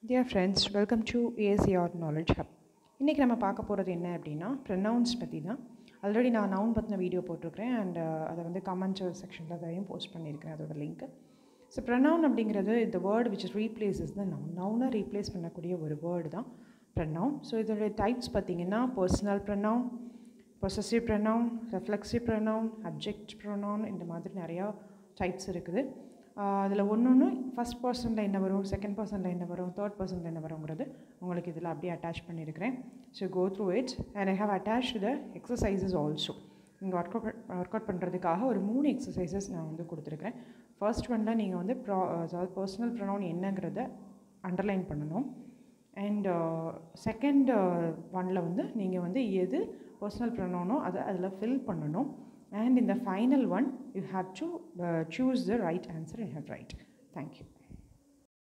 dear friends welcome to ACR knowledge hub இன்றைக்கி நம்ம பார்க்க போகிறது என்ன அப்படின்னா ப்ரனவுன்ஸ் பற்றி தான் ஆல்ரெடி நான் நவுன் பற்றின வீடியோ போட்டிருக்கிறேன் அண்ட் அதை வந்து கமெண்ட் செக்ஷனில் அதையும் போஸ்ட் பண்ணியிருக்கிறேன் அதோட லிங்க்கு ஸோ ப்ரனவுன் அப்படிங்கிறது இந்த வேர்டு விச் ரீப்ளேசஸ் தான் நவுன் நவுனை ரீப்ளேஸ் பண்ணக்கூடிய ஒரு வேர்டு தான் ப்ரனவுன் ஸோ இதோடைய டைப்ஸ் பார்த்திங்கன்னா personal pronoun possessive pronoun reflexive pronoun object pronoun இந்த மாதிரி நிறையா டைப்ஸ் இருக்குது அதில் ஒன்று ஒன்று ஃபஸ்ட் பர்சனில் என்ன வரும் செகண்ட் பர்சனில் என்ன வரும் தேர்ட் பர்சனில் என்ன வருங்கிறது உங்களுக்கு இதில் அப்படியே அட்டாச் பண்ணியிருக்கிறேன் so go through its and I have attach the exercises also நீங்கள் ஒர்க் அவுட் ஒர்க் அவுட் பண்ணுறதுக்காக ஒரு மூணு எக்ஸசைசஸ் நான் வந்து கொடுத்துருக்குறேன் ஃபர்ஸ்ட் ஒன்ல நீங்கள் வந்து ப்ரா அதாவது பர்சனல் ப்ரொனவுன் என்னங்கிறத அண்டர்லைன் பண்ணணும் அண்ட் செகண்ட் ஒனில் வந்து நீங்கள் வந்து எது பர்சனல் ப்ரொனவுனோ அதை அதில் ஃபில் பண்ணணும் and in the final one you have to uh, choose the right answer and have right thank you